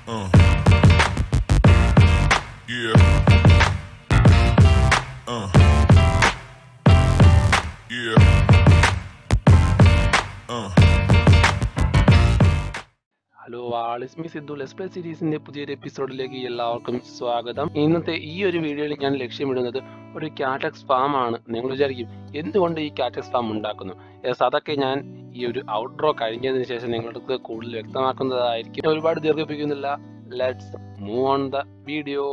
Uh. Yeah. Uh. Yeah. Uh. Hello ആളിസ്മി Sidhu let's play സീരീസിന്റെ പുതിയൊരു എപ്പിസോഡിലേക്ക് എല്ലാവർക്കും സ്വാഗതം ഇന്നത്തെ ഈ ഒരു വീഡിയോയിൽ ഞാൻ ലക്ഷ്യമിടുന്നത് ഒരു കാറ്റക്സ് ഫാം ആണ് നിങ്ങൾ വിചാരിക്കും എന്തുകൊണ്ട് ഈ കാറ്റക്സ് ഫാം ഉണ്ടാക്കുന്നു യെസ് അതൊക്കെ ഞാൻ ഈ ഒരു ഔട്ട്ഡ്രോ കഴിഞ്ഞതിന് ശേഷം നിങ്ങൾക്ക് കൂടുതൽ വ്യക്തമാക്കുന്നതായിരിക്കും ഞാൻ ഒരുപാട് ദീർഘിപ്പിക്കുന്നില്ല let's move on the video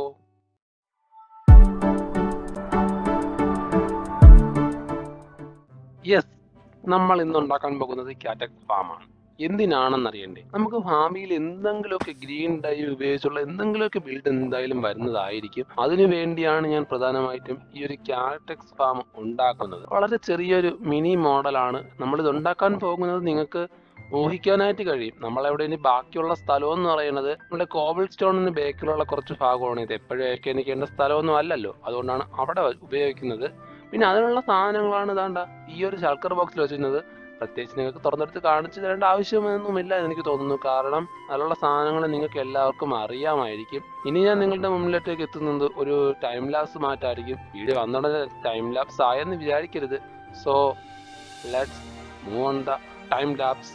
yes നമ്മൾ ഇന്ന് ഉണ്ടാക്കാൻ പോകുന്നത് കാറ്റക്സ് ഫാം ആണ് എന്തിനാണെന്നറിയണ്ടേ നമുക്ക് ഭാവിയിൽ എന്തെങ്കിലുമൊക്കെ ഗ്രീൻ ഡൈ ഉപയോഗിച്ചുള്ള എന്തെങ്കിലുമൊക്കെ ബിൽഡ് എന്തായാലും വരുന്നതായിരിക്കും അതിനു വേണ്ടിയാണ് ഞാൻ പ്രധാനമായിട്ടും ഈ ഒരു കാറ്റക്സ് ഫാം ഉണ്ടാക്കുന്നത് വളരെ ചെറിയൊരു മിനി മോഡലാണ് നമ്മൾ ഇത് ഉണ്ടാക്കാൻ പോകുന്നത് നിങ്ങൾക്ക് ഊഹിക്കാനായിട്ട് കഴിയും നമ്മളെവിടെ ഇനി ബാക്കിയുള്ള സ്ഥലം എന്ന് പറയുന്നത് നമ്മുടെ കോബിൾ സ്റ്റോണിന് ബേക്കിലുള്ള കുറച്ച് ഭാഗമാണ് ഇത് എപ്പോഴും ഏക്കേനിക്കേണ്ട സ്ഥലമൊന്നും അല്ലല്ലോ അതുകൊണ്ടാണ് അവിടെ ഉപയോഗിക്കുന്നത് പിന്നെ അതിനുള്ള സാധനങ്ങളാണ് ഇതാണ്ട ഈ ഒരു ശർക്കർ ബോക്സിൽ വെച്ചിരുന്നത് പ്രത്യേകിച്ച് നിങ്ങൾക്ക് തുറന്നെടുത്ത് കാണിച്ചു തരേണ്ട ആവശ്യമൊന്നുമില്ല എന്ന് എനിക്ക് തോന്നുന്നു കാരണം അതിലുള്ള സാധനങ്ങൾ നിങ്ങൾക്ക് എല്ലാവർക്കും അറിയാമായിരിക്കും ഇനി ഞാൻ നിങ്ങളുടെ മുന്നിലേക്ക് എത്തുന്നത് ഒരു ടൈം ലാപ്സ് മാറ്റായിരിക്കും വീഡിയോ വന്നിടനെ ടൈം ലാപ്സ് ആയെന്ന് വിചാരിക്കരുത് so let's move on the time lapse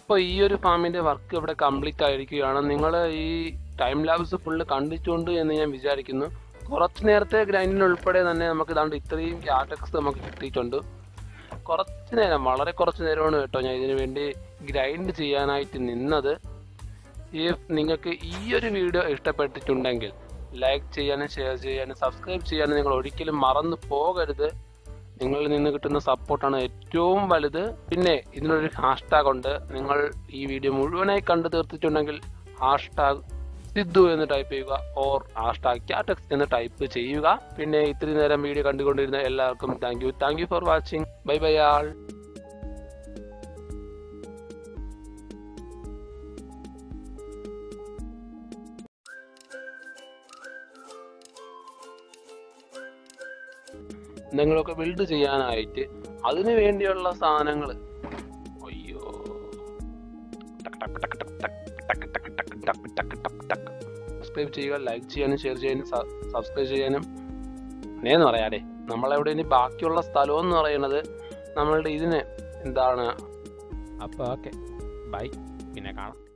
അപ്പോൾ ഈ ഒരു ഫാമിന്റെ വർക്ക് ഇവിടെ കംപ്ലീറ്റ് ആയിരിക്കുകയാണ് നിങ്ങൾ ഈ ടൈം ലാബ്സ് ഫുള്ള് കണ്ടിട്ടുണ്ട് എന്ന് ഞാൻ വിചാരിക്കുന്നു കുറച്ച് നേരത്തെ ഗ്രൈൻഡിന് ഉൾപ്പെടെ തന്നെ നമുക്ക് ഇതാണ്ട് ഇത്രയും ക്യാറ്റക്സ് നമുക്ക് കിട്ടിയിട്ടുണ്ട് കുറച്ച് നേരം വളരെ കുറച്ച് നേരമാണ് കേട്ടോ ഞാൻ ഇതിനു വേണ്ടി ഗ്രൈൻഡ് ചെയ്യാനായിട്ട് നിന്നത് ഈ നിങ്ങൾക്ക് ഈ ഒരു വീഡിയോ ഇഷ്ടപ്പെട്ടിട്ടുണ്ടെങ്കിൽ ലൈക്ക് ചെയ്യാനും ഷെയർ ചെയ്യാനും സബ്സ്ക്രൈബ് ചെയ്യാനും നിങ്ങൾ ഒരിക്കലും മറന്നു പോകരുത് നിങ്ങളിൽ നിന്ന് കിട്ടുന്ന സപ്പോർട്ടാണ് ഏറ്റവും വലുത് പിന്നെ ഇതിനൊരു ഹാഷ്ടാഗ് ഉണ്ട് നിങ്ങൾ ഈ വീഡിയോ മുഴുവനായി കണ്ടു തീർത്തിട്ടുണ്ടെങ്കിൽ ഹാഷ്ടാഗ് സിദ്ധു എന്ന് ടൈപ്പ് ചെയ്യുക ഓർ ഹാഷ്ടാഗ് ക്യാറ്റക്സ് എന്ന് ടൈപ്പ് ചെയ്യുക പിന്നെ ഇത്രയും നേരം വീഡിയോ കണ്ടുകൊണ്ടിരുന്ന എല്ലാവർക്കും thank you thank you for watching bye bye all എന്തെങ്കിലുമൊക്കെ ബിൽഡ് ചെയ്യാനായിട്ട് അതിനു വേണ്ടിയുള്ള സാധനങ്ങൾ അയ്യോ സബ്സ്ക്രൈബ് ചെയ്യുക ലൈക്ക് ചെയ്യാനും ഷെയർ ചെയ്യാനും സബ്സ്ക്രൈബ് ചെയ്യാനും എന്നേന്ന് പറയാടേ നമ്മളെവിടെ ഇനി ബാക്കിയുള്ള സ്ഥലം എന്ന് പറയുന്നത് നമ്മളുടെ ഇതിന് എന്താണ് അപ്പോൾ ഓക്കെ ബൈ പിന്നെ കാണാം